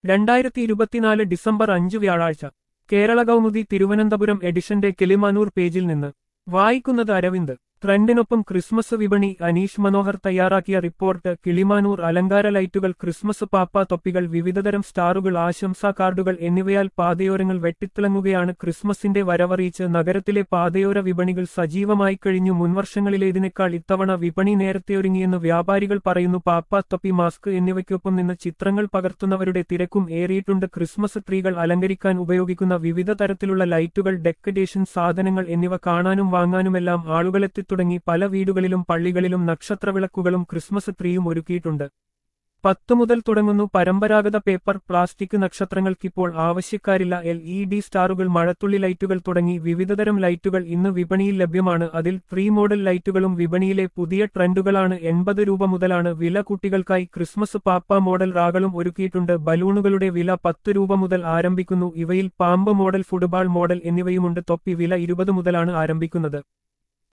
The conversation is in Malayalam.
രണ്ടായിരത്തി ഇരുപത്തിനാല് ഡിസംബർ അഞ്ച് വ്യാഴാഴ്ച കേരള കൗമുദി തിരുവനന്തപുരം എഡിഷന്റെ കിളിമാനൂർ പേജിൽ നിന്ന് വായിക്കുന്നത് അരവിന്ദ് ട്രെൻഡിനൊപ്പം ക്രിസ്മസ് വിപണി അനീഷ് മനോഹർ തയ്യാറാക്കിയ റിപ്പോർട്ട് കിളിമാനൂർ അലങ്കാര ലൈറ്റുകൾ ക്രിസ്മസ് പാപ്പ തൊപ്പികൾ വിവിധതരം സ്റ്റാറുകൾ ആശംസാ കാർഡുകൾ എന്നിവയാൽ പാതയോരങ്ങൾ വെട്ടിത്തിളങ്ങുകയാണ് ക്രിസ്മസിന്റെ വരവറിയിച്ച് നഗരത്തിലെ പാതയോര വിപണികൾ സജീവമായി കഴിഞ്ഞു മുൻവർഷങ്ങളിലേതിനേക്കാൾ ഇത്തവണ വിപണി നേരത്തെയൊരുങ്ങിയെന്ന് വ്യാപാരികൾ പറയുന്നു പാപ്പ തൊപ്പി മാസ്ക് എന്നിവയ്ക്കൊപ്പം നിന്ന് ചിത്രങ്ങൾ പകർത്തുന്നവരുടെ തിരക്കും ഏറിയിട്ടുണ്ട് ക്രിസ്മസ് ട്രീകൾ അലങ്കരിക്കാൻ ഉപയോഗിക്കുന്ന വിവിധ തരത്തിലുള്ള ലൈറ്റുകൾ ഡെക്കറേഷൻ സാധനങ്ങൾ എന്നിവ കാണാനും വാങ്ങാനുമെല്ലാം ആളുകളെത്തി തുടങ്ങി പല വീടുകളിലും പള്ളികളിലും നക്ഷത്രവിളക്കുകളും ക്രിസ്മസ് ട്രീയും ഒരുക്കിയിട്ടുണ്ട് പത്തു മുതൽ തുടങ്ങുന്നു പരമ്പരാഗത പേപ്പർ പ്ലാസ്റ്റിക് നക്ഷത്രങ്ങൾക്കിപ്പോൾ ആവശ്യക്കാരില്ല എൽ ഇ ഡി സ്റ്റാറുകൾ മഴത്തുള്ളി ലൈറ്റുകൾ തുടങ്ങി വിവിധതരം ലൈറ്റുകൾ ഇന്ന് വിപണിയിൽ ലഭ്യമാണ് അതിൽ ത്രീ മോഡൽ ലൈറ്റുകളും വിപണിയിലെ പുതിയ ട്രെൻഡുകളാണ് എൺപത് രൂപ മുതലാണ് വില കുട്ടികൾക്കായി ക്രിസ്മസ് പാപ്പ മോഡൽ റാകളും ഒരുക്കിയിട്ടുണ്ട് ബലൂണുകളുടെ വില പത്ത് രൂപ മുതൽ ആരംഭിക്കുന്നു ഇവയിൽ പാമ്പ് മോഡൽ ഫുട്ബോൾ മോഡൽ എന്നിവയുമുണ്ട് തൊപ്പി വില ഇരുപത് മുതലാണ് ആരംഭിക്കുന്നത്